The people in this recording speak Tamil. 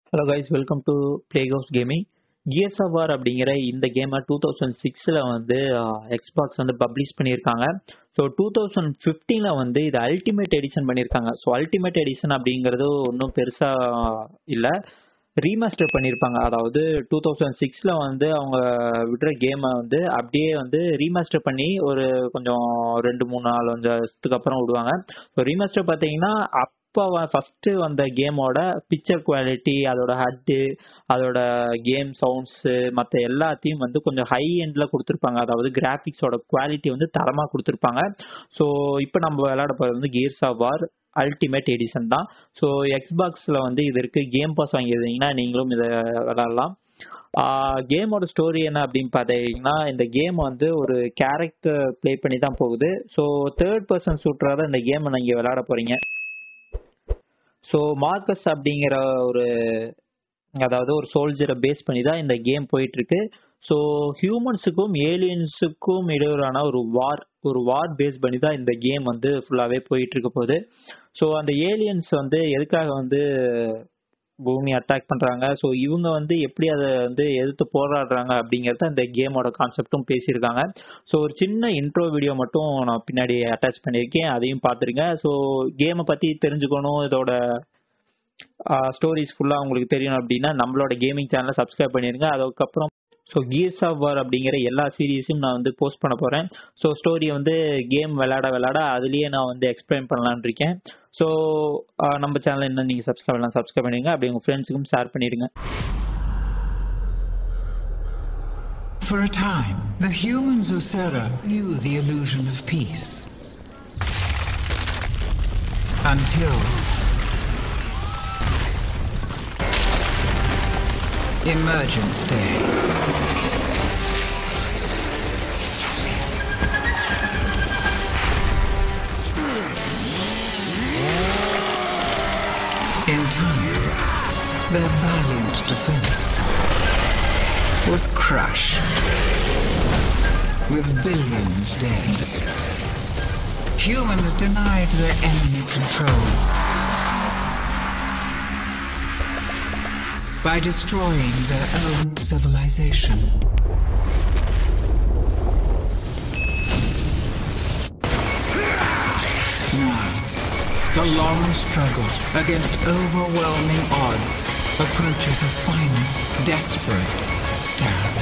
Hello guys welcome to play house gaming gears of war அப்படிங்கிற இந்த கேமை டூ தௌசண்ட் சிக்ஸில் வந்து எக்ஸ்பாக்ஸ் வந்து பப்ளிஷ் பண்ணியிருக்காங்க ஸோ டூ தௌசண்ட் ஃபிஃப்டீனில் வந்து இது அல்டிமேட் எடிஷன் பண்ணியிருக்காங்க ஸோ அல்டிமேட் எடிஷன் அப்படிங்கிறது ஒன்றும் பெருசாக இல்லை ரீமாஸ்டர் பண்ணியிருப்பாங்க அதாவது டூ தௌசண்ட் சிக்ஸில் வந்து அவங்க விடுற கேமை வந்து அப்படியே வந்து ரீமாஸ்டர் பண்ணி ஒரு கொஞ்சம் ரெண்டு மூணு நாலு அஞ்சு வருஷத்துக்கு அப்புறம் விடுவாங்க ஸோ ரீமாஸ்டர் பார்த்தீங்கன்னா அப்போ ஃபஸ்ட்டு வந்த கேமோட பிக்சர் குவாலிட்டி அதோட ஹட்டு அதோட கேம் சவுண்ட்ஸு மற்ற எல்லாத்தையும் வந்து கொஞ்சம் ஹை எண்டில் கொடுத்துருப்பாங்க அதாவது கிராஃபிக்ஸோட குவாலிட்டி வந்து தரமாக கொடுத்துருப்பாங்க ஸோ இப்போ நம்ம விளையாட போகிறது வந்து gears of war ultimate edition தான் ஸோ எக்ஸ்பாக்ஸில் வந்து இது இருக்குது கேம் பாஸ் வாங்கியிருந்தீங்கன்னா நீங்களும் இதை விளாட்லாம் கேமோட ஸ்டோரி என்ன அப்படின்னு பார்த்தீங்கன்னா இந்த கேம் வந்து ஒரு கேரக்டர் ப்ளே பண்ணி தான் போகுது ஸோ தேர்ட் பர்சன் ஷூட்டராக தான் இந்த கேமை நீங்கள் விளையாட போகிறீங்க ஸோ மார்க்கஸ் அப்படிங்கிற ஒரு அதாவது ஒரு சோல்ஜரை பேஸ் பண்ணி தான் இந்த கேம் போயிட்டு இருக்கு ஸோ ஹியூமன்ஸுக்கும் ஏலியன்ஸுக்கும் இடையூறான ஒரு வார் ஒரு வார் பேஸ் பண்ணி தான் இந்த கேம் வந்து ஃபுல்லாகவே போயிட்டு இருக்க போகுது ஸோ அந்த ஏலியன்ஸ் வந்து எதுக்காக வந்து பூமி அட்டாக் பண்ணுறாங்க ஸோ இவங்க வந்து எப்படி அதை வந்து எதிர்த்து போராடுறாங்க அப்படிங்கிறத இந்த கேமோட கான்செப்டும் பேசியிருக்காங்க ஸோ ஒரு சின்ன இன்ட்ரோ வீடியோ மட்டும் நான் பின்னாடி அட்டாச் பண்ணியிருக்கேன் அதையும் பார்த்துருங்க ஸோ கேமை பற்றி தெரிஞ்சுக்கணும் இதோட ஸ்டோரிஸ் ஃபுல்லாக உங்களுக்கு தெரியணும் அப்படின்னா நம்மளோட கேமிங் சேனலை சப்ஸ்கிரைப் பண்ணிடுங்க அதுக்கப்புறம் ஸோ கியர்ஸ் ஆஃப் வார் அப்படிங்கிற எல்லா சீரீஸும் நான் வந்து போஸ்ட் பண்ண போகிறேன் ஸோ ஸ்டோரியை வந்து கேம் விளாட விளாட அதுலேயே நான் வந்து எக்ஸ்பிளைன் பண்ணலான் இருக்கேன் ஸோ நம்ம சேனல் என்ன நீங்கள் சப்ஸ்கிரைப் பண்ணலாம் சப்ஸ்கிரைப் பண்ணிடுங்க அப்படி உங்கள் ஃப்ரெண்ட்ஸுக்கும் ஷேர் பண்ணிடுங்க For a time, the humans of Serra knew the illusion of peace. Until Emergence Day. In time, their valiant defense was crushed, with billions dead. Humans denied their enemy control by destroying their own civilization. Now, the long struggle against overwhelming odds approaches a final, desperate stand.